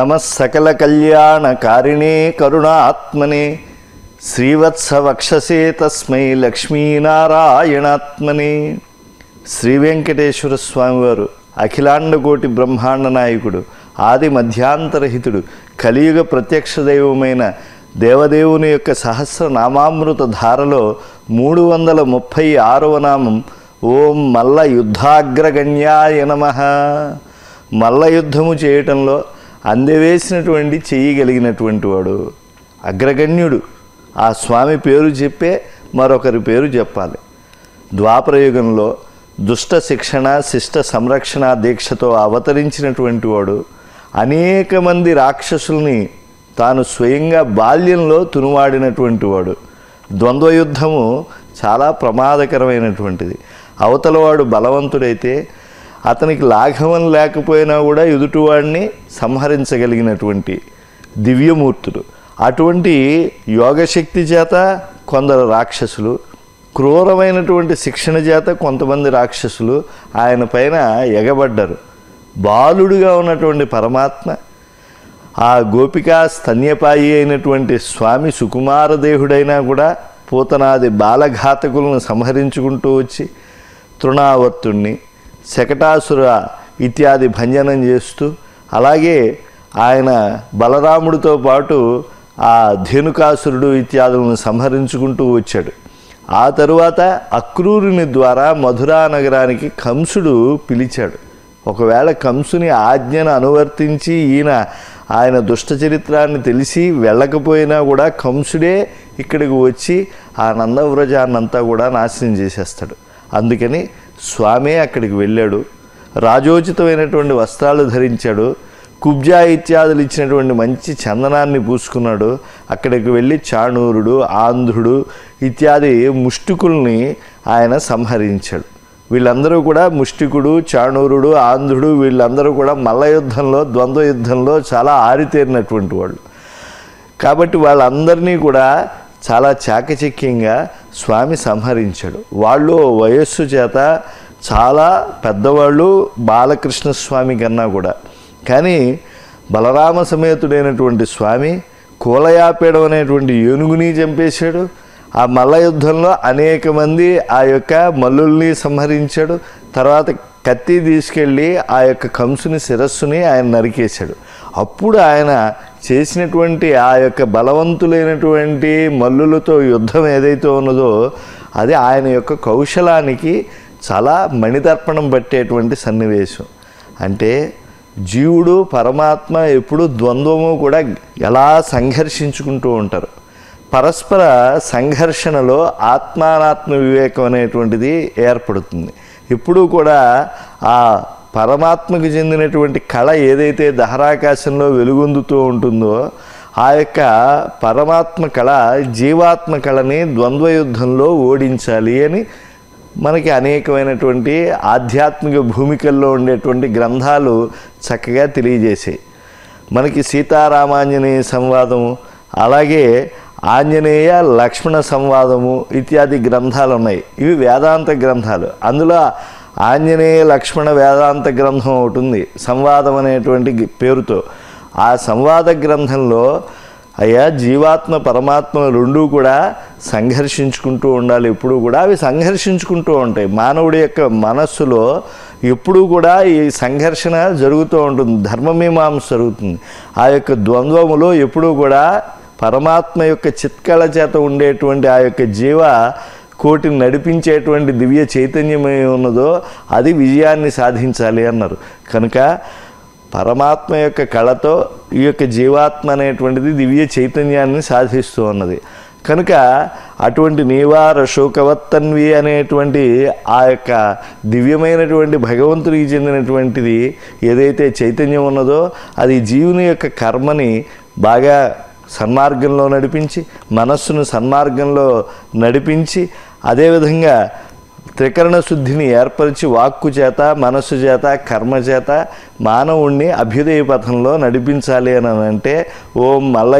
నమ సకల కళ్యాణకారిణే కరుణాత్మనే శ్రీవత్స వక్షసే తస్మై లక్ష్మీనారాయణాత్మనే శ్రీ వెంకటేశ్వర స్వామివారు అఖిలాండకోటి బ్రహ్మాండ నాయకుడు ఆది మధ్యాంతరహితుడు కలియుగ ప్రత్యక్ష దైవమైన దేవదేవుని యొక్క సహస్ర నామామృత ధారలో మూడు వందల ముప్పై ఆరవ నామం ఓం మల్ల యుద్ధాగ్రగణ్యాయ నమ మల్ల యుద్ధము చేయటంలో అందవేసినటువంటి చేయగలిగినటువంటి వాడు అగ్రగణ్యుడు ఆ స్వామి పేరు చెప్పే మరొకరి పేరు చెప్పాలి ద్వాపరయుగంలో దుష్ట శిక్షణ శిష్ట సంరక్షణ దీక్షతో అవతరించినటువంటి వాడు అనేక మంది రాక్షసుల్ని తాను స్వయంగా బాల్యంలో తునువాడినటువంటి వాడు ద్వంద్వ యుద్ధము చాలా ప్రమాదకరమైనటువంటిది అవతలవాడు బలవంతుడైతే అతనికి లాఘవం లేకపోయినా కూడా ఎదుటివాడిని సంహరించగలిగినటువంటి దివ్యమూర్తుడు అటువంటి యోగశక్తి చేత కొందరు రాక్షసులు క్రూరమైనటువంటి శిక్షణ చేత కొంతమంది రాక్షసులు ఆయన పైన ఎగబడ్డారు బాలుడుగా ఉన్నటువంటి పరమాత్మ ఆ గోపికా స్తన్యపాయి అయినటువంటి స్వామి సుకుమారదేహుడైనా కూడా పూతనాది బాలఘాతకులను సంహరించుకుంటూ వచ్చి తృణావర్తుణ్ణి శకటాసుర ఇత్యాది భంజనం చేస్తూ అలాగే ఆయన బలరాముడితో పాటు ఆ ధేనుకాసురుడు ఇత్యాదులను సంహరించుకుంటూ వచ్చాడు ఆ తరువాత అక్రూరుని ద్వారా మధురా నగరానికి కంసుడు పిలిచాడు ఒకవేళ కంసుని ఆజ్ఞను అనువర్తించి ఈయన ఆయన దుష్ట చరిత్రాన్ని తెలిసి వెళ్ళకపోయినా కూడా కంసుడే ఇక్కడికి వచ్చి ఆ నందవ్రజాన్నంతా కూడా నాశనం చేసేస్తాడు అందుకని స్వామే అక్కడికి వెళ్ళాడు రాజోచితమైనటువంటి వస్త్రాలు ధరించాడు కుబ్జా ఇత్యాదులు ఇచ్చినటువంటి మంచి చందనాన్ని పూసుకున్నాడు అక్కడికి వెళ్ళి చాణూరుడు ఆంధ్రుడు ఇత్యాది ముష్టికుల్ని ఆయన సంహరించాడు వీళ్ళందరూ కూడా ముష్టికుడు చాణూరుడు ఆంధ్రుడు వీళ్ళందరూ కూడా మల్ల యుద్ధంలో ద్వంద్వ యుద్ధంలో చాలా ఆరితేరినటువంటి వాళ్ళు కాబట్టి వాళ్ళందరినీ కూడా చాలా చాకచక్యంగా స్వామి సంహరించాడు వాళ్ళు వయస్సు చేత చాలా పెద్దవాళ్ళు బాలకృష్ణ స్వామి కన్నా కూడా కానీ బలరామ సమేతుడైనటువంటి స్వామి కూలయాపేడం అనేటువంటి ఏనుగుని చంపేశాడు ఆ మల్ల యుద్ధంలో అనేక మంది ఆ యొక్క మల్లుల్ని సంహరించాడు తర్వాత కత్తి తీసుకెళ్ళి ఆ యొక్క కంసుని శిరస్సుని ఆయన నరికేశాడు అప్పుడు ఆయన చేసినటువంటి ఆ యొక్క బలవంతులైనటువంటి మల్లులతో యుద్ధం ఏదైతే ఉన్నదో అది ఆయన యొక్క కౌశలానికి చాలా మణిదర్పణం పట్టేటువంటి సన్నివేశం అంటే జీవుడు పరమాత్మ ఎప్పుడు ద్వంద్వము కూడా ఎలా సంఘర్షించుకుంటూ ఉంటారు పరస్పర సంఘర్షణలో ఆత్మానాత్మ వివేకం అనేటువంటిది ఏర్పడుతుంది ఎప్పుడూ కూడా ఆ పరమాత్మకు చెందినటువంటి కళ ఏదైతే దహరాకాశంలో వెలుగొందుతూ ఉంటుందో ఆ యొక్క పరమాత్మ కళ జీవాత్మ కళని ద్వంద్వ యుద్ధంలో ఓడించాలి అని మనకి అనేకమైనటువంటి ఆధ్యాత్మిక భూమికల్లో ఉండేటువంటి గ్రంథాలు చక్కగా తెలియజేసాయి మనకి సీతారామాంజనేయ సంవాదము అలాగే ఆంజనేయ లక్ష్మణ సంవాదము ఇత్యాది గ్రంథాలు ఉన్నాయి ఇవి వేదాంత గ్రంథాలు అందులో ఆంజనేయ లక్ష్మణ వేదాంత గ్రంథం ఒకటి ఉంది సంవాదం అనేటువంటి గి- పేరుతో ఆ సంవాద గ్రంథంలో అయ్యా జీవాత్మ పరమాత్మ రెండూ కూడా సంఘర్షించుకుంటూ ఉండాలి ఎప్పుడూ కూడా అవి సంఘర్షించుకుంటూ ఉంటాయి మానవుడి యొక్క మనస్సులో ఎప్పుడూ కూడా ఈ సంఘర్షణ జరుగుతూ ఉంటుంది ధర్మమీమాంస జరుగుతుంది ఆ యొక్క ద్వంద్వములో ఎప్పుడూ కూడా పరమాత్మ యొక్క చిత్కళ చేత ఉండేటువంటి ఆ యొక్క జీవ కోటిని నడిపించేటువంటి దివ్య చైతన్యమే ఉన్నదో అది విజయాన్ని సాధించాలి అన్నారు కనుక పరమాత్మ యొక్క కళతో ఈ యొక్క జీవాత్మ అనేటువంటిది దివ్య చైతన్యాన్ని సాధిస్తూ ఉన్నది కనుక అటువంటి నీవార శోకవత్తన్వి అనేటువంటి ఆ యొక్క దివ్యమైనటువంటి భగవంతుడికి చెందినటువంటిది ఏదైతే చైతన్యం ఉన్నదో అది జీవుని యొక్క కర్మని బాగా సన్మార్గంలో నడిపించి మనస్సును సన్మార్గంలో నడిపించి అదేవిధంగా త్రికరణ శుద్ధిని ఏర్పరిచి వాక్కు చేత మనస్సు చేత కర్మ చేత మానవుణ్ణి అభ్యుదయ పథంలో నడిపించాలి అని అంటే ఓం మల్ల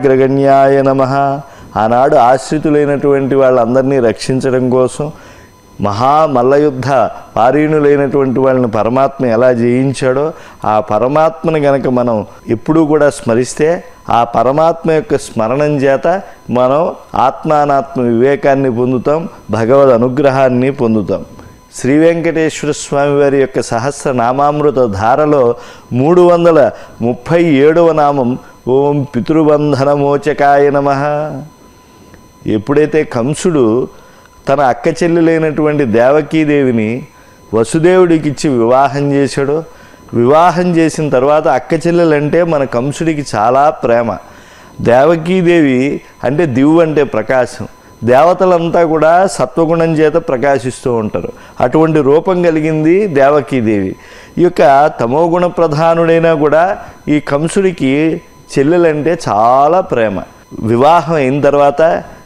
యుద్ధాగ్రగణ్యాయ నమ ఆనాడు ఆశ్రితులైనటువంటి వాళ్ళందరినీ రక్షించడం కోసం మహా మల్లయుద్ధ పారీణులైనటువంటి వాళ్ళని పరమాత్మ ఎలా జయించాడో ఆ పరమాత్మని గనక మనం ఎప్పుడూ కూడా స్మరిస్తే ఆ పరమాత్మ యొక్క స్మరణం చేత మనం ఆత్మానాత్మ వివేకాన్ని పొందుతాం భగవద్ అనుగ్రహాన్ని పొందుతాం శ్రీ వెంకటేశ్వర స్వామి వారి యొక్క సహస్ర నామామృత ధారలో మూడు వందల ముప్పై ఏడవ నామం ఓం పితృబంధనమోచకాయ నమః ఎప్పుడైతే కంసుడు తన అక్క చెల్లెలైనటువంటి దేవకీదేవిని వసుదేవుడికి ఇచ్చి వివాహం చేశాడో వివాహం చేసిన తర్వాత అక్క చెల్లెలంటే మన కంసుడికి చాలా ప్రేమ దేవకీదేవి అంటే దివ్వు అంటే ప్రకాశం దేవతలంతా కూడా సత్వగుణం చేత ప్రకాశిస్తూ ఉంటారు అటువంటి రూపం కలిగింది దేవకీదేవి ఈ యొక్క తమోగుణ ప్రధానుడైనా కూడా ఈ కంసుడికి చెల్లెలంటే చాలా ప్రేమ వివాహం అయిన తర్వాత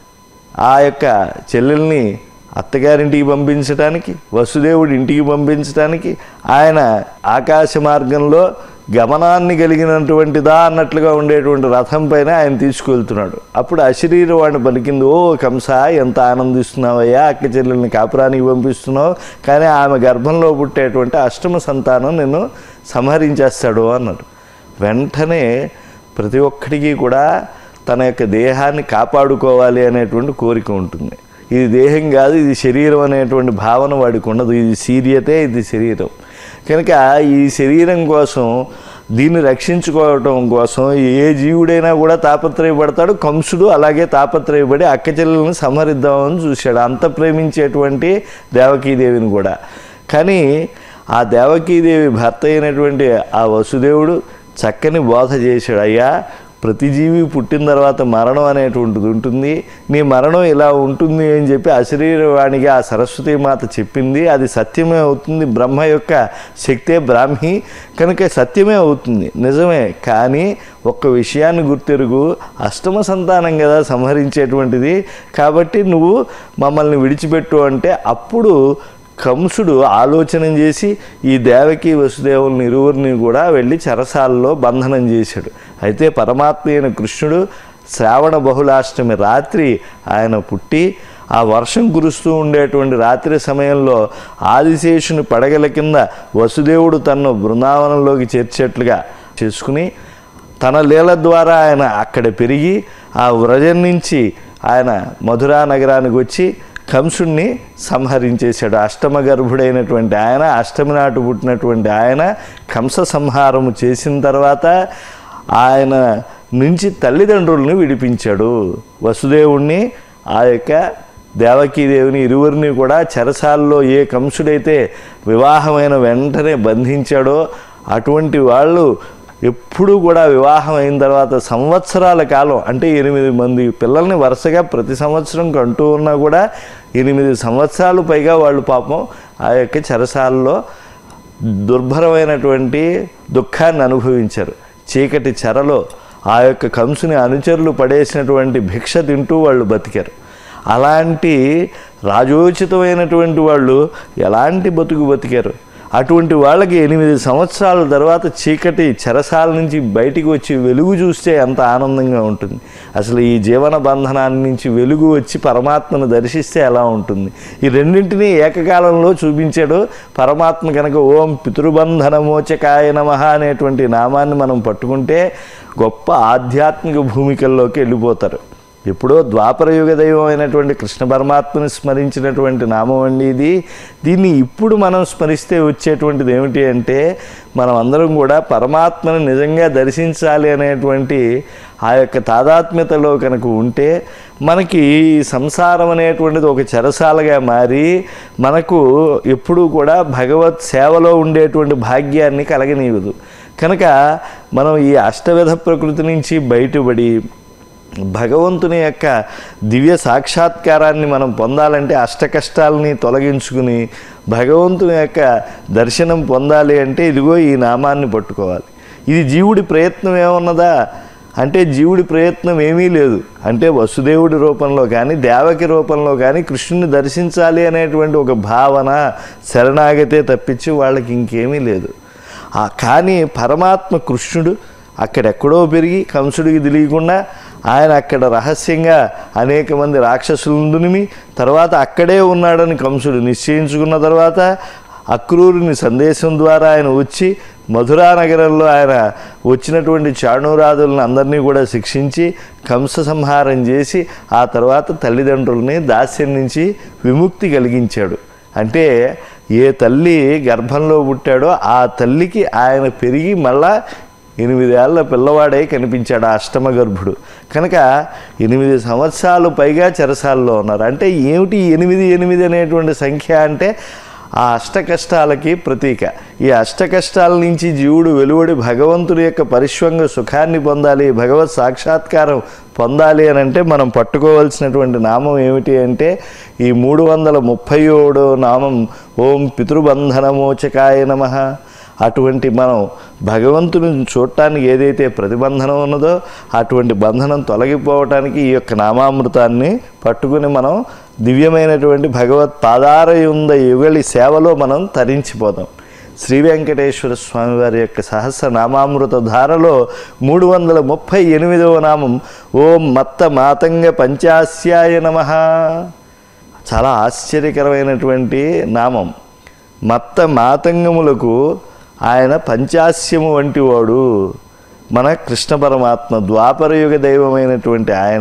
ఆ యొక్క చెల్లెల్ని అత్తగారింటికి పంపించడానికి వసుదేవుడి ఇంటికి పంపించడానికి ఆయన ఆకాశ మార్గంలో గమనాన్ని కలిగినటువంటిదా అన్నట్లుగా ఉండేటువంటి రథం పైన ఆయన తీసుకువెళ్తున్నాడు అప్పుడు అశరీర వాడిని పలికింది ఓ కంస ఎంత ఆనందిస్తున్నావయ్యా అక్క చెల్లెల్ని కాపురానికి పంపిస్తున్నావు కానీ ఆమె గర్భంలో పుట్టేటువంటి అష్టమ సంతానం నిన్ను సంహరించేస్తాడు అన్నాడు వెంటనే ప్రతి ఒక్కడికి కూడా తన యొక్క దేహాన్ని కాపాడుకోవాలి అనేటువంటి కోరిక ఉంటుంది ఇది దేహం కాదు ఇది శరీరం అనేటువంటి భావన వాడికి ఉండదు ఇది సీరియతే ఇది శరీరం కనుక ఈ శరీరం కోసం దీన్ని రక్షించుకోవటం కోసం ఏ జీవుడైనా కూడా తాపత్రయపడతాడు కంసుడు అలాగే తాపత్రయపడి అక్క చెల్లెలను సంహరిద్దామని చూశాడు అంత ప్రేమించేటువంటి దేవకీదేవిని కూడా కానీ ఆ దేవకీదేవి భర్త అయినటువంటి ఆ వసుదేవుడు చక్కని బోధ చేశాడు అయ్యా ప్రతి జీవి పుట్టిన తర్వాత మరణం అనేటువంటిది ఉంటుంది నీ మరణం ఇలా ఉంటుంది అని చెప్పి అశరీరవాణిగా ఆ సరస్వతీ మాత చెప్పింది అది సత్యమే అవుతుంది బ్రహ్మ యొక్క శక్తే బ్రాహ్మి కనుక సత్యమే అవుతుంది నిజమే కానీ ఒక్క విషయాన్ని గుర్తెరుగు అష్టమ సంతానం కదా సంహరించేటువంటిది కాబట్టి నువ్వు మమ్మల్ని విడిచిపెట్టు అంటే అప్పుడు కంసుడు ఆలోచన చేసి ఈ దేవకి వసుదేవుల్ని ఇరువురిని కూడా వెళ్ళి చెరసాలలో బంధనం చేశాడు అయితే పరమాత్మ అయిన కృష్ణుడు శ్రావణ బహుళాష్టమి రాత్రి ఆయన పుట్టి ఆ వర్షం కురుస్తూ ఉండేటువంటి రాత్రి సమయంలో ఆదిశేషుని పడగల కింద వసుదేవుడు తన్ను బృందావనంలోకి చేర్చేట్లుగా చేసుకుని తన లీల ద్వారా ఆయన అక్కడ పెరిగి ఆ వ్రజం నుంచి ఆయన మధురా నగరానికి వచ్చి కంసుణ్ణి సంహరించేశాడు అష్టమ గర్భుడైనటువంటి ఆయన అష్టమి నాటు పుట్టినటువంటి ఆయన కంస సంహారము చేసిన తర్వాత ఆయన నుంచి తల్లిదండ్రుల్ని విడిపించాడు వసుదేవుణ్ణి ఆ యొక్క దేవకీదేవిని ఇరువురిని కూడా చెరసాల్లో ఏ కంసుడైతే వివాహమైన వెంటనే బంధించాడో అటువంటి వాళ్ళు ఎప్పుడూ కూడా వివాహం అయిన తర్వాత సంవత్సరాల కాలం అంటే ఎనిమిది మంది పిల్లల్ని వరుసగా ప్రతి సంవత్సరం కంటూ ఉన్నా కూడా ఎనిమిది సంవత్సరాలు పైగా వాళ్ళు పాపం ఆ యొక్క చెరసాలలో దుర్భరమైనటువంటి దుఃఖాన్ని అనుభవించారు చీకటి చెరలో ఆ యొక్క కంసుని అనుచరులు పడేసినటువంటి భిక్ష తింటూ వాళ్ళు బతికారు అలాంటి రాజోచితమైనటువంటి వాళ్ళు ఎలాంటి బతుకు బతికారు అటువంటి వాళ్ళకి ఎనిమిది సంవత్సరాల తర్వాత చీకటి చెరసాల నుంచి బయటికి వచ్చి వెలుగు చూస్తే ఎంత ఆనందంగా ఉంటుంది అసలు ఈ జీవన బంధనాన్ని నుంచి వెలుగు వచ్చి పరమాత్మను దర్శిస్తే ఎలా ఉంటుంది ఈ రెండింటినీ ఏకకాలంలో చూపించాడు పరమాత్మ కనుక ఓం పితృబంధనమోచకాయ నమః అనేటువంటి నామాన్ని మనం పట్టుకుంటే గొప్ప ఆధ్యాత్మిక భూమికల్లోకి వెళ్ళిపోతారు ఎప్పుడో ద్వాపరయుగ దైవం అయినటువంటి కృష్ణ పరమాత్మని స్మరించినటువంటి నామం అండి ఇది దీన్ని ఇప్పుడు మనం స్మరిస్తే వచ్చేటువంటిది ఏమిటి అంటే మనం అందరం కూడా పరమాత్మని నిజంగా దర్శించాలి అనేటువంటి ఆ యొక్క తాదాత్మ్యతలో కనుక ఉంటే మనకి ఈ సంసారం అనేటువంటిది ఒక చెరసాలగా మారి మనకు ఎప్పుడూ కూడా భగవత్ సేవలో ఉండేటువంటి భాగ్యాన్ని కలగనీయదు కనుక మనం ఈ అష్టవిధ ప్రకృతి నుంచి బయటపడి భగవంతుని యొక్క దివ్య సాక్షాత్కారాన్ని మనం పొందాలంటే అష్ట కష్టాలని తొలగించుకుని భగవంతుని యొక్క దర్శనం పొందాలి అంటే ఇదిగో ఈ నామాన్ని పట్టుకోవాలి ఇది జీవుడి ప్రయత్నం ఏమన్నదా అంటే జీవుడి ప్రయత్నం ఏమీ లేదు అంటే వసుదేవుడి రూపంలో కానీ దేవకి రూపంలో కానీ కృష్ణుని దర్శించాలి అనేటువంటి ఒక భావన శరణాగతే తప్పించి వాళ్ళకి ఇంకేమీ లేదు ఆ కానీ పరమాత్మ కృష్ణుడు అక్కడెక్కడో పెరిగి కంసుడికి తెలియకుండా ఆయన అక్కడ రహస్యంగా అనేక మంది రాక్షసులందునిమి తర్వాత అక్కడే ఉన్నాడని కంసుడు నిశ్చయించుకున్న తర్వాత అక్రూరుని సందేశం ద్వారా ఆయన వచ్చి మధురా నగరంలో ఆయన వచ్చినటువంటి చాణూరాదులను అందరినీ కూడా శిక్షించి కంస సంహారం చేసి ఆ తర్వాత తల్లిదండ్రుల్ని దాస్యం నుంచి విముక్తి కలిగించాడు అంటే ఏ తల్లి గర్భంలో పుట్టాడో ఆ తల్లికి ఆయన పెరిగి మళ్ళా ఎనిమిదేళ్ల పిల్లవాడై కనిపించాడు ఆ అష్టమ గర్భుడు కనుక ఎనిమిది సంవత్సరాలు పైగా చెరసాల్లో ఉన్నారు అంటే ఏమిటి ఎనిమిది ఎనిమిది అనేటువంటి సంఖ్య అంటే ఆ అష్ట కష్టాలకి ప్రతీక ఈ అష్ట కష్టాల నుంచి జీవుడు వెలువడి భగవంతుడి యొక్క పరిశ్వంగ సుఖాన్ని పొందాలి భగవత్ సాక్షాత్కారం పొందాలి అని అంటే మనం పట్టుకోవాల్సినటువంటి నామం ఏమిటి అంటే ఈ మూడు వందల ముప్పై ఏడో నామం ఓం పితృబంధనమోచకాయ నమ అటువంటి మనం భగవంతుని చూడటానికి ఏదైతే ప్రతిబంధనం ఉన్నదో అటువంటి బంధనం తొలగిపోవటానికి ఈ యొక్క నామామృతాన్ని పట్టుకుని మనం దివ్యమైనటువంటి భగవత్ పాదారయుంద యుగలి సేవలో మనం తరించిపోతాం శ్రీ వెంకటేశ్వర స్వామి వారి యొక్క సహస్ర నామామృత ధారలో మూడు వందల ముప్పై ఎనిమిదవ నామం ఓం మత్త మాతంగ పంచాస్యాయ నమ చాలా ఆశ్చర్యకరమైనటువంటి నామం మత్త మాతంగములకు ఆయన పంచాస్యము వంటి వాడు మన కృష్ణ పరమాత్మ ద్వాపరయుగ దైవమైనటువంటి ఆయన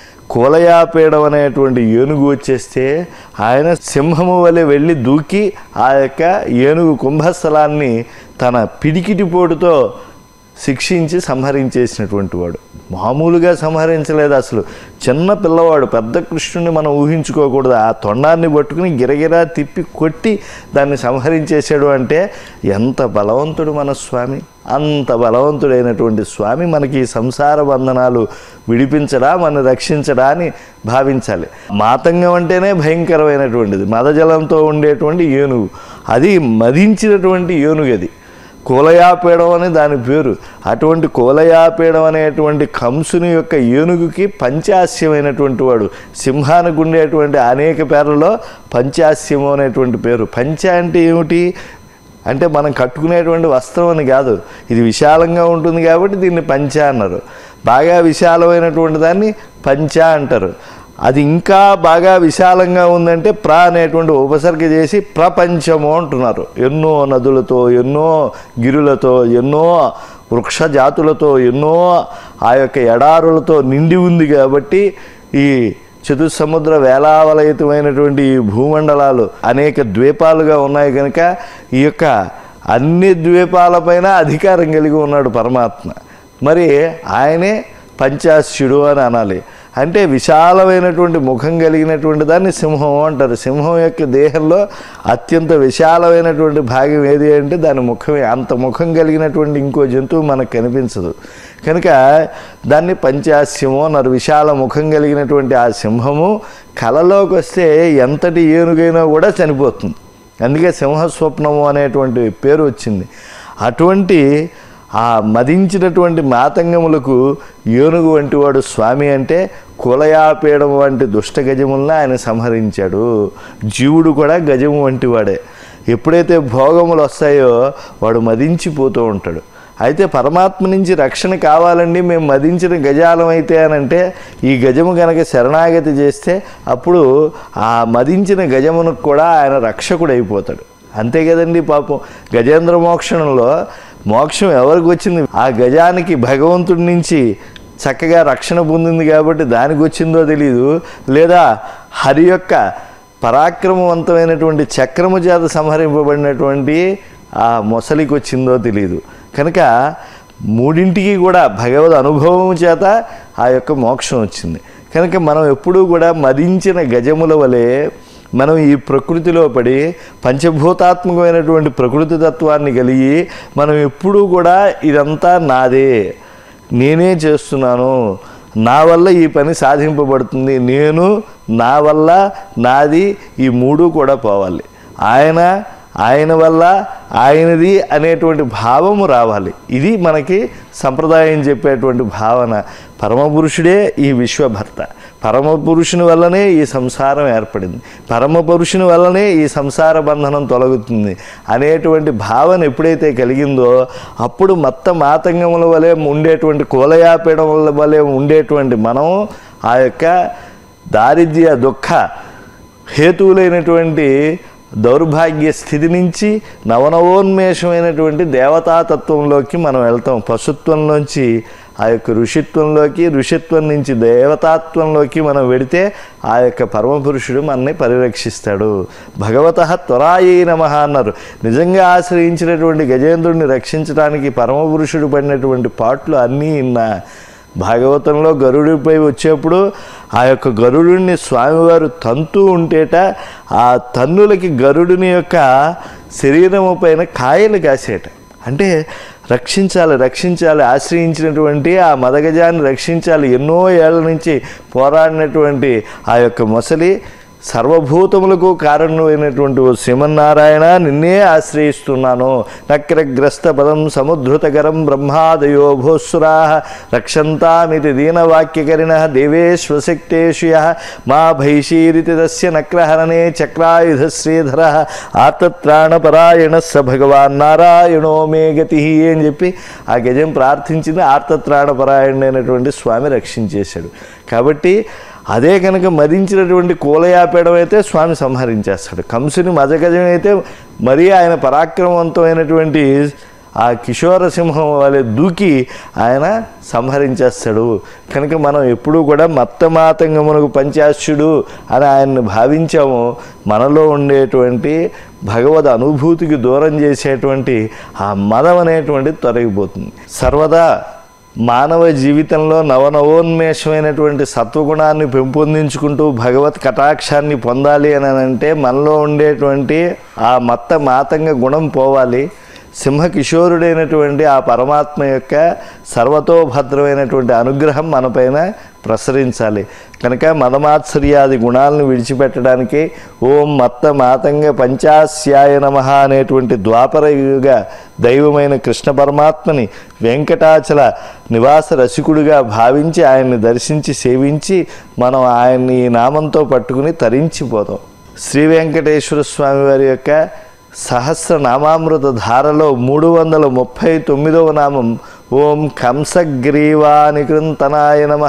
కులయాపేడం అనేటువంటి ఏనుగు వచ్చేస్తే ఆయన సింహము వలె వెళ్ళి దూకి ఆ యొక్క ఏనుగు కుంభస్థలాన్ని తన పిడికిటి పోటుతో శిక్షించి సంహరించేసినటువంటి వాడు మామూలుగా సంహరించలేదు అసలు చిన్న పిల్లవాడు పెద్ద కృష్ణుని మనం ఊహించుకోకూడదు ఆ తొండాన్ని పట్టుకుని గిరగిరా తిప్పి కొట్టి దాన్ని సంహరించేశాడు అంటే ఎంత బలవంతుడు మన స్వామి అంత బలవంతుడైనటువంటి స్వామి మనకి ఈ సంసార బంధనాలు విడిపించడా మన రక్షించడా అని భావించాలి మాతంగం అంటేనే భయంకరమైనటువంటిది మదజలంతో ఉండేటువంటి ఏనుగు అది మదించినటువంటి ఏనుగు అది కూలయాపీడం అని దాని పేరు అటువంటి కూలయాపీడం అనేటువంటి కంసుని యొక్క ఏనుగుకి పంచాస్యమైనటువంటి వాడు సింహానికి ఉండేటువంటి అనేక పేర్లలో పంచాస్యము అనేటువంటి పేరు పంచ అంటే ఏమిటి అంటే మనం కట్టుకునేటువంటి వస్త్రం అని కాదు ఇది విశాలంగా ఉంటుంది కాబట్టి దీన్ని పంచ అన్నారు బాగా విశాలమైనటువంటి దాన్ని పంచ అంటారు అది ఇంకా బాగా విశాలంగా ఉందంటే ప్ర అనేటువంటి ఉపసర్గ చేసి ప్రపంచము అంటున్నారు ఎన్నో నదులతో ఎన్నో గిరులతో ఎన్నో వృక్ష జాతులతో ఎన్నో ఆ యొక్క ఎడారులతో నిండి ఉంది కాబట్టి ఈ చతుస్సముద్ర వేలావలయితమైనటువంటి ఈ భూమండలాలు అనేక ద్వీపాలుగా ఉన్నాయి కనుక ఈ యొక్క అన్ని ద్వీపాలపైన అధికారం కలిగి ఉన్నాడు పరమాత్మ మరి ఆయనే పంచాస్యుడు అని అనాలి అంటే విశాలమైనటువంటి ముఖం కలిగినటువంటి దాన్ని సింహం అంటారు సింహం యొక్క దేహంలో అత్యంత విశాలమైనటువంటి భాగం ఏది అంటే దాని ముఖమే అంత ముఖం కలిగినటువంటి ఇంకో జంతువు మనకు కనిపించదు కనుక దాన్ని పంచాస్యము అన్నారు విశాల ముఖం కలిగినటువంటి ఆ సింహము కలలోకి వస్తే ఎంతటి ఏనుగైనా కూడా చనిపోతుంది అందుకే సింహస్వప్నము అనేటువంటి పేరు వచ్చింది అటువంటి ఆ మదించినటువంటి మాతంగములకు ఏనుగు వంటి వాడు స్వామి అంటే కులయాపేయడం వంటి దుష్ట గజములను ఆయన సంహరించాడు జీవుడు కూడా గజము వంటి వాడే ఎప్పుడైతే భోగములు వస్తాయో వాడు మదించిపోతూ ఉంటాడు అయితే పరమాత్మ నుంచి రక్షణ కావాలండి మేము మదించిన గజాలం అయితే అని అంటే ఈ గజము కనుక శరణాగతి చేస్తే అప్పుడు ఆ మదించిన గజమునకు కూడా ఆయన రక్షకుడు అయిపోతాడు అంతే కదండి పాపం గజేంద్ర మోక్షణంలో మోక్షం ఎవరికి వచ్చింది ఆ గజానికి భగవంతుడి నుంచి చక్కగా రక్షణ పొందింది కాబట్టి దానికి వచ్చిందో తెలియదు లేదా హరి యొక్క పరాక్రమవంతమైనటువంటి చక్రము చేత సంహరింపబడినటువంటి ఆ మొసలికి వచ్చిందో తెలియదు కనుక మూడింటికి కూడా భగవద్ అనుభవం చేత ఆ యొక్క మోక్షం వచ్చింది కనుక మనం ఎప్పుడూ కూడా మదించిన గజముల వలె మనం ఈ ప్రకృతిలో పడి పంచభూతాత్మకమైనటువంటి ప్రకృతి తత్వాన్ని కలిగి మనం ఎప్పుడూ కూడా ఇదంతా నాదే నేనే చేస్తున్నాను నా వల్ల ఈ పని సాధింపబడుతుంది నేను నా వల్ల నాది ఈ మూడు కూడా పోవాలి ఆయన ఆయన వల్ల ఆయనది అనేటువంటి భావము రావాలి ఇది మనకి సంప్రదాయం చెప్పేటువంటి భావన పరమపురుషుడే ఈ విశ్వభర్త పరమ పురుషుని వల్లనే ఈ సంసారం ఏర్పడింది పరమ పురుషుని వల్లనే ఈ సంసార బంధనం తొలగుతుంది అనేటువంటి భావన ఎప్పుడైతే కలిగిందో అప్పుడు మత్త మాతంగముల వలె ఉండేటువంటి కోలయాపీడం వలె ఉండేటువంటి మనం ఆ యొక్క దారిద్ర్య దుఃఖ హేతువులైనటువంటి దౌర్భాగ్య స్థితి నుంచి నవనవోన్మేషమైనటువంటి దేవతాతత్వంలోకి మనం వెళ్తాం పశుత్వంలోంచి ఆ యొక్క ఋషిత్వంలోకి ఋషిత్వం నుంచి దేవతాత్వంలోకి మనం వెడితే ఆ యొక్క పరమపురుషుడు మనని పరిరక్షిస్తాడు భగవత త్వరాయే నమ అన్నారు నిజంగా ఆశ్రయించినటువంటి గజేంద్రుడిని రక్షించడానికి పరమపురుషుడు పడినటువంటి పాటలు అన్నీ ఇన్నా భాగవతంలో గరుడిపై వచ్చేప్పుడు ఆ యొక్క గరుడుని స్వామివారు తంతూ ఉంటేట ఆ తన్నులకి గరుడుని యొక్క శరీరము పైన కాయలు కాసేట అంటే రక్షించాలి రక్షించాలి ఆశ్రయించినటువంటి ఆ మదగజాన్ని రక్షించాలి ఎన్నో ఏళ్ల నుంచి పోరాడినటువంటి ఆ యొక్క మొసలి సర్వభూతములకు కారణమైనటువంటి ఓ శ్రీమన్నారాయణ నిన్నే ఆశ్రయిస్తున్నాను నక్రగ్రస్త పదం సముద్ధృతకరం బ్రహ్మాదయో భూస్సురా రక్షంతామితి దీనవాక్యకరిణ దేవేశ్వశక్తేషు యః మా భైషీరితి తస్య నక్రహరణే చక్రాయుధ శ్రీధర ఆర్తత్రాణపరాయణ స భగవాన్ నారాయణో మే గతి అని చెప్పి ఆ గజం ప్రార్థించింది ఆర్తత్రాణపరాయణుడైనటువంటి స్వామి రక్షించేశాడు కాబట్టి అదే కనుక మరించినటువంటి కూలయాపేడం అయితే స్వామి సంహరించేస్తాడు కంసుని మజగజం అయితే మరీ ఆయన పరాక్రమవంతమైనటువంటి ఆ కిషోర సింహం వలె దూకి ఆయన సంహరించేస్తాడు కనుక మనం ఎప్పుడూ కూడా మత్తమాతంగమునకు పంచాశ్యుడు అని ఆయన్ని భావించాము మనలో ఉండేటువంటి భగవద్ అనుభూతికి దూరం చేసేటువంటి ఆ మదం అనేటువంటిది తొలగిపోతుంది సర్వదా మానవ జీవితంలో నవనవోన్మేషమైనటువంటి సత్వగుణాన్ని పెంపొందించుకుంటూ భగవత్ కటాక్షాన్ని పొందాలి అని అంటే మనలో ఉండేటువంటి ఆ మత్త మాతంగ గుణం పోవాలి సింహకిషోరుడైనటువంటి ఆ పరమాత్మ యొక్క సర్వతోభద్రమైనటువంటి అనుగ్రహం మనపైన ప్రసరించాలి కనుక మదమాత్సర్యాది గుణాలను విడిచిపెట్టడానికి ఓం మత్త మాతంగ పంచాస్యాయ నమ అనేటువంటి ద్వాపర యుగ దైవమైన కృష్ణ పరమాత్మని వెంకటాచల నివాస రసికుడిగా భావించి ఆయన్ని దర్శించి సేవించి మనం ఆయన్ని ఈ నామంతో పట్టుకుని తరించిపోతాం శ్రీ వెంకటేశ్వర స్వామి వారి యొక్క సహస్ర నామామృత ధారలో మూడు వందల ముప్పై తొమ్మిదవ నామం ఓం కంసగ్రీవానికృంతనాయ నమ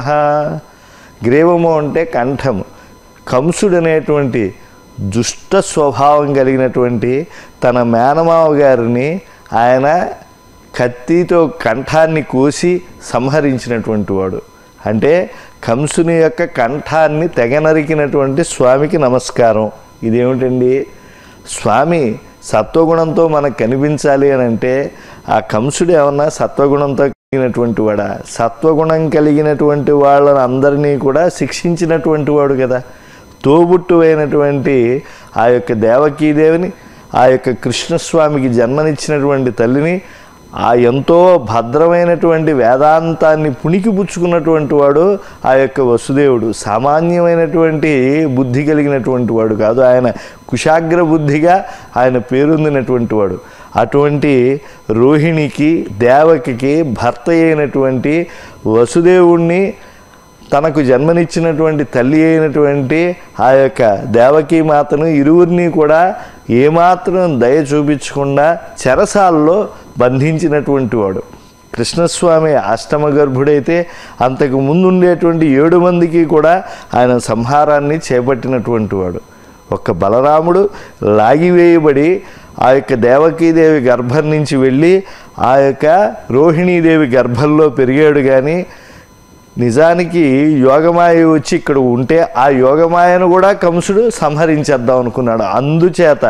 గ్రీవము అంటే కంఠము కంసుడు అనేటువంటి దుష్ట స్వభావం కలిగినటువంటి తన మేనమావ గారిని ఆయన కత్తితో కంఠాన్ని కోసి సంహరించినటువంటి వాడు అంటే కంసుని యొక్క కంఠాన్ని తెగ నరికినటువంటి స్వామికి నమస్కారం ఇదేమిటండి స్వామి సత్వగుణంతో మనకు కనిపించాలి అని అంటే ఆ కంసుడు ఏమన్నా సత్వగుణంతో కలిగినటువంటి వాడా సత్వగుణం కలిగినటువంటి వాళ్ళని అందరినీ కూడా శిక్షించినటువంటి వాడు కదా తోబుట్టువైనటువంటి ఆ యొక్క దేవకీదేవిని ఆ యొక్క కృష్ణస్వామికి జన్మనిచ్చినటువంటి తల్లిని ఆ ఎంతో భద్రమైనటువంటి వేదాంతాన్ని పుణికిపుచ్చుకున్నటువంటి వాడు ఆ యొక్క వసుదేవుడు సామాన్యమైనటువంటి బుద్ధి కలిగినటువంటి వాడు కాదు ఆయన కుశాగ్ర బుద్ధిగా ఆయన పేరొందినటువంటి వాడు అటువంటి రోహిణికి దేవకికి భర్త అయినటువంటి వసుదేవుణ్ణి తనకు జన్మనిచ్చినటువంటి తల్లి అయినటువంటి ఆ యొక్క దేవకీ మాతను ఇరువురిని కూడా ఏమాత్రం దయ చూపించకుండా చెరసాల్లో బంధించినటువంటి వాడు కృష్ణస్వామి అష్టమ గర్భుడైతే అంతకు ముందు ఉండేటువంటి ఏడు మందికి కూడా ఆయన సంహారాన్ని చేపట్టినటువంటి వాడు ఒక్క బలరాముడు లాగివేయబడి ఆ యొక్క దేవకీదేవి గర్భం నుంచి వెళ్ళి ఆ యొక్క రోహిణీదేవి గర్భంలో పెరిగాడు కానీ నిజానికి యోగమాయ వచ్చి ఇక్కడ ఉంటే ఆ యోగమాయను కూడా కంసుడు సంహరించేద్దాం అనుకున్నాడు అందుచేత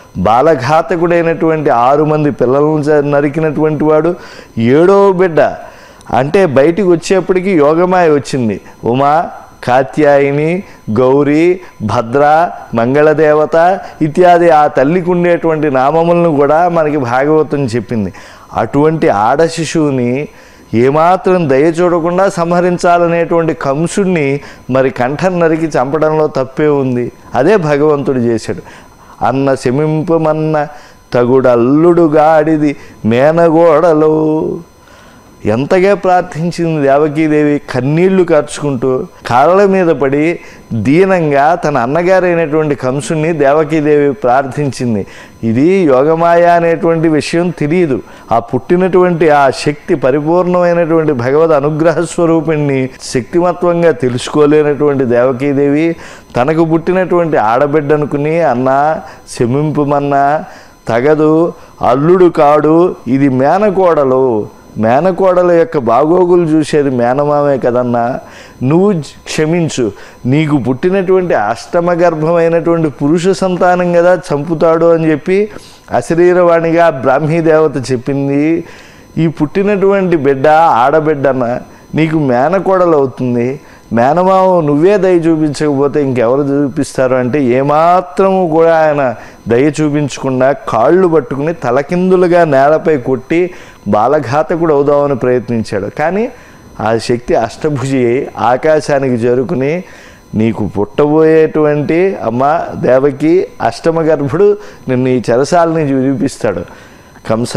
బాలఘాతకుడైనటువంటి ఆరు మంది పిల్లలను జ- నరికినటువంటి వాడు ఏడవ బిడ్డ అంటే బయటికి వచ్చేప్పటికి యోగమాయ వచ్చింది ఉమా కాత్యాయిని గౌరీ భద్ర మంగళదేవత ఇత్యాది ఆ తల్లికి ఉండేటువంటి నామములను కూడా మనకి భాగవతం చెప్పింది అటువంటి ఆడ శిశువుని ఏమాత్రం దయ చూడకుండా సంహరించాలనేటువంటి కంసుడిని మరి కంఠం నరికి చంపడంలో తప్పే ఉంది అదే భగవంతుడు చేశాడు అన్న శమింపమన్న తగుడల్లుడు గాడిది మేనగోడలో ఎంతగా ప్రార్థించింది దేవకీదేవి కన్నీళ్లు కార్చుకుంటూ కాళ్ళ మీద పడి దీనంగా తన అన్నగారైనటువంటి కంసుని దేవకీదేవి ప్రార్థించింది ఇది యోగమాయ అనేటువంటి విషయం తెలియదు ఆ పుట్టినటువంటి ఆ శక్తి పరిపూర్ణమైనటువంటి భగవద్ అనుగ్రహ స్వరూపిణ్ణి శక్తిమత్వంగా తెలుసుకోలేనటువంటి దేవకీదేవి తనకు పుట్టినటువంటి ఆడబిడ్డ అనుకుని అన్నా శమింపుమన్నా తగదు అల్లుడు కాడు ఇది మేనకోడలు మేనకోడల యొక్క బాగోగులు చూసేది మేనమామే కదన్నా నువ్వు జ- క్షమించు నీకు పుట్టినటువంటి అష్టమ గర్భమైనటువంటి పురుష సంతానం కదా చంపుతాడు అని చెప్పి అశరీరవాణిగా బ్రాహ్మీ దేవత చెప్పింది ఈ పుట్టినటువంటి బిడ్డ ఆడబిడ్డన్న నీకు మేనకోడలు అవుతుంది మేనమావ నువ్వే దయ చూపించకపోతే ఇంకెవరు చూపిస్తారు అంటే ఏమాత్రము కూడా ఆయన దయ చూపించకుండా కాళ్ళు పట్టుకుని తలకిందులుగా నేలపై కొట్టి బాలఘాతకుడు అవుదామని ప్రయత్నించాడు కానీ ఆ శక్తి అష్టభుజి అయి ఆకాశానికి చేరుకుని నీకు పుట్టబోయేటువంటి అమ్మ దేవకి అష్టమ గర్భుడు నిన్ను ఈ చెరసాల నుంచి విడిపిస్తాడు కంస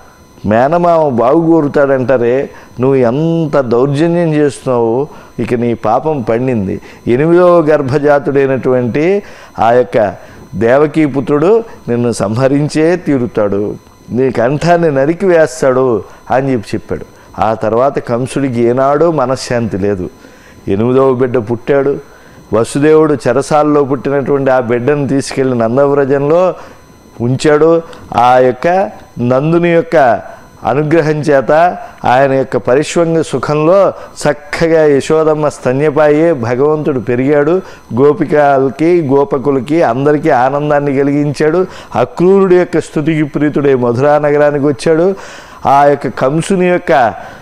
మేనమామ బాగుగోరుతాడంటారే నువ్వు ఎంత దౌర్జన్యం చేస్తున్నావు ఇక నీ పాపం పండింది ఎనిమిదవ గర్భజాతుడైనటువంటి ఆ యొక్క దేవకీ పుత్రుడు నిన్ను సంహరించే తీరుతాడు నీ కంఠాన్ని నరికి వేస్తాడు అని చెప్పి చెప్పాడు ఆ తర్వాత కంసుడికి ఏనాడో మనశ్శాంతి లేదు ఎనిమిదవ బిడ్డ పుట్టాడు వసుదేవుడు చెరసాల్లో పుట్టినటువంటి ఆ బిడ్డను తీసుకెళ్లి నందవ్రజంలో ఉంచాడు ఆ యొక్క నందుని యొక్క అనుగ్రహం చేత ఆయన యొక్క పరిశ్వంగ సుఖంలో చక్కగా యశోదమ్మ స్తన్యపాయి భగవంతుడు పెరిగాడు గోపికలకి గోపకులకి అందరికీ ఆనందాన్ని కలిగించాడు అక్రూరుడి యొక్క స్థుతికి ప్రీతుడే మధురా నగరానికి వచ్చాడు ఆ యొక్క కంసుని యొక్క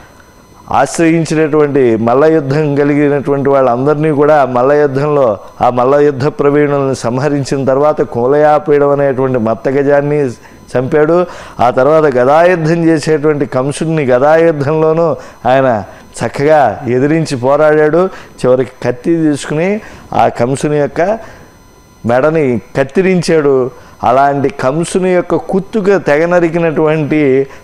ఆశ్రయించినటువంటి మల్ల యుద్ధం కలిగినటువంటి వాళ్ళందరినీ కూడా మల్ల యుద్ధంలో ఆ మల్ల యుద్ధ ప్రవీణులను సంహరించిన తర్వాత కులయాపీడం అనేటువంటి మత్తగజాన్ని చంపాడు ఆ తర్వాత గదాయుద్ధం చేసేటువంటి కంసుడిని గదాయుద్ధంలోనూ ఆయన చక్కగా ఎదిరించి పోరాడాడు చివరికి కత్తి తీసుకుని ఆ కంసుని యొక్క మెడని కత్తిరించాడు అలాంటి కంసుని యొక్క కుత్తుగా తెగ నరికినటువంటి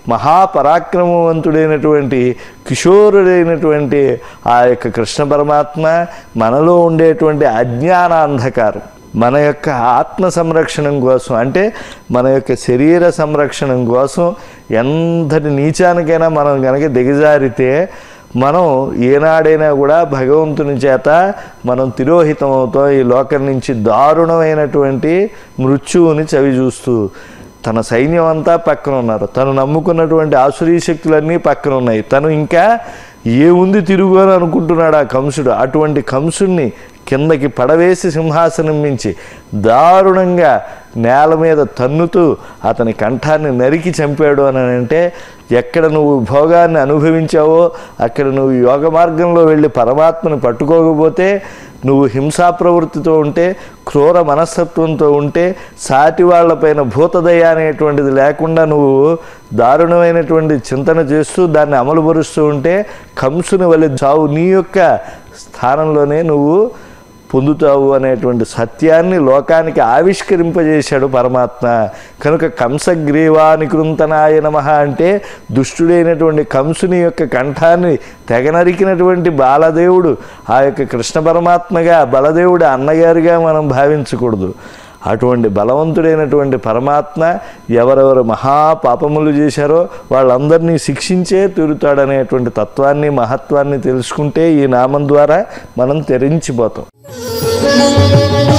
మహాపరాక్రమవంతుడైనటువంటి కిషోరుడైనటువంటి ఆ యొక్క కృష్ణ పరమాత్మ మనలో ఉండేటువంటి అజ్ఞానాంధకారం మన యొక్క ఆత్మ సంరక్షణం కోసం అంటే మన యొక్క శరీర సంరక్షణం కోసం ఎంతటి నీచానికైనా మనం కనుక దిగజారితే మనం ఏనాడైనా కూడా భగవంతుని చేత మనం తిరోహితం అవుతాం ఈ లోకం నుంచి దారుణమైనటువంటి మృత్యువుని చవి చూస్తూ తన సైన్యం అంతా పక్కన ఉన్నారు తను నమ్ముకున్నటువంటి ఆసురీ శక్తులన్నీ పక్కన ఉన్నాయి తను ఇంకా ఏముంది తిరుగు అని అనుకుంటున్నాడు ఆ కంసుడు అటువంటి కంసుడిని కిందకి పడవేసి సింహాసనం మించి దారుణంగా నేల మీద తన్నుతూ అతని కంఠాన్ని నరికి చంపాడు అని అంటే ఎక్కడ నువ్వు భోగాన్ని అనుభవించావో అక్కడ నువ్వు యోగ మార్గంలో వెళ్ళి పరమాత్మను పట్టుకోకపోతే నువ్వు హింసా ప్రవృత్తితో ఉంటే క్రూర మనస్తత్వంతో ఉంటే సాటి వాళ్ళపైన భూతదయ అనేటువంటిది లేకుండా నువ్వు దారుణమైనటువంటి చింతన చేస్తూ దాన్ని అమలుపరుస్తూ ఉంటే కంసుని వల్ల చావు నీ యొక్క స్థానంలోనే నువ్వు పొందుతావు అనేటువంటి సత్యాన్ని లోకానికి ఆవిష్కరింపజేశాడు పరమాత్మ కనుక కంసగ్రీవాని కృంతనాయ నమ అంటే దుష్టుడైనటువంటి కంసుని యొక్క కంఠాన్ని తెగనరికినటువంటి బాలదేవుడు ఆ యొక్క కృష్ణ పరమాత్మగా బలదేవుడు అన్నగారిగా మనం భావించకూడదు అటువంటి బలవంతుడైనటువంటి పరమాత్మ ఎవరెవరు మహాపాపములు చేశారో వాళ్ళందరినీ శిక్షించే తీరుతాడనేటువంటి తత్వాన్ని మహత్వాన్ని తెలుసుకుంటే ఈ నామం ద్వారా మనం తెరించిపోతాం Thank you.